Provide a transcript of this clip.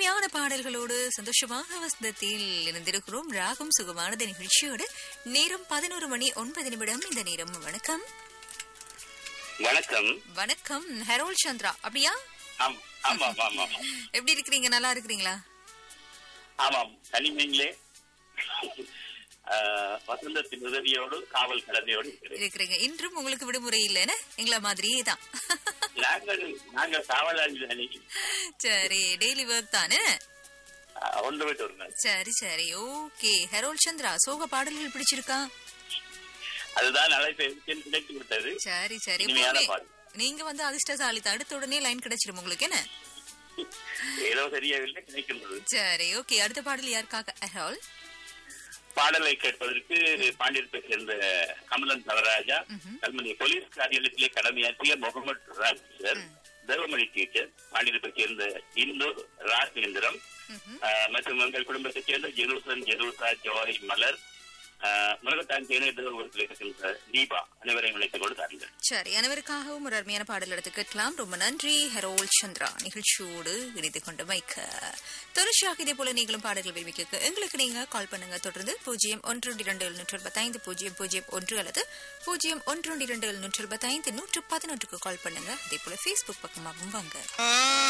இனிமையான பாடல்களோடு சந்தோஷமாக வசந்தத்தில் இணைந்திருக்கிறோம் ராகம் சுகமானது நிகழ்ச்சியோடு நேரம் பதினோரு மணி ஒன்பது நிமிடம் இந்த நேரம் வணக்கம் வணக்கம் வணக்கம் ஹெரோல் சந்திரா அப்படியா ஆம் ஆமாம் ஆமாம் எப்படி இருக்கிறீங்க நல்லா இருக்கிறீங்களா ஆமாம் தனிமையிலே ஆஹ், வசந்தத்தின் உதவியோடு காவல் கடமையோடு இருக்கிறேன் இருக்கிறீங்க இன்றும் உங்களுக்கு விடுமுறை இல்லைன்னு எங்கள மாதிரியே தான் நாங்கள் நாங்கள் காவலாளி தானே சரி டெய்லி ஒர்க் தானே ஆஹ், ஒன்று விட்டு ஒரு நாள் சரி சரி ஓகே ஹெரோல் சந்திரா சோக பாடல்கள் பிடிச்சிருக்கா அதுதான் அழைப்பு கிடைத்து விட்டது சரி சரி இனிமையான எப்பவுமே பாடல் நீங்க வந்து அதிர்ஷ்டசாலி தான். அடுத்த உடனே லைன் கிடைச்சிடும் உங்களுக்கு என்ன ஏதோ தெரியவில்லை கிடைக்கின்றது சரி ஓகே அடுத்த பாடல் யாருக்காக ஹெரோல் பாடலை கேட்பதற்கு பாண்டியத்தை சேர்ந்த கமலன் தவராஜா கல்மணி போலீஸ் காரியத்திலே கடமையாற்றிய முகமது ராஜர் தர்மமணி டீச்சர் பாண்டியத்தை சேர்ந்த இந்து ராஜேந்திரம் ஆஹ், மற்றும் எங்கள் குடும்பத்தைச் சேர்ந்த ஜெருசன் ஜெருசா ஜோய் மலர் ஆஹ், முருகத்தான் தேனேதத்தில் இருக்கின்ற தீபா அனைவரையும் இணைத்துக் கொண்டு தாருங்கள் சரி அனைவருக்காகவும் ஒரு அருமையான பாடல் எடுத்து கேட்கலாம் ரொம்ப நன்றி ஹெரோல் சந்திரா நிகழ்ச்சியோடு இணைந்து கொண்டு வைக்க தொடர்ச்சியாக இதே போல நீங்களும் பாடல்கள் விரும்பிக்க எங்களுக்கு நீங்க கால் பண்ணுங்க தொடர்ந்து பூஜ்ஜியம் ஒன்று இரண்டு எழுநூற்று இருபத்தைந்து பூஜ்ஜியம் பூஜ்ஜியம் ஒன்று அல்லது பூஜ்ஜியம் ஒன்று இரண்டு எழுநூற்று இருபத்தைந்து நூற்று பதினொன்றுக்கு கால் பண்ணுங்க அதே போல ஃபேஸ்புக் பக்கமாகவும் வாங்க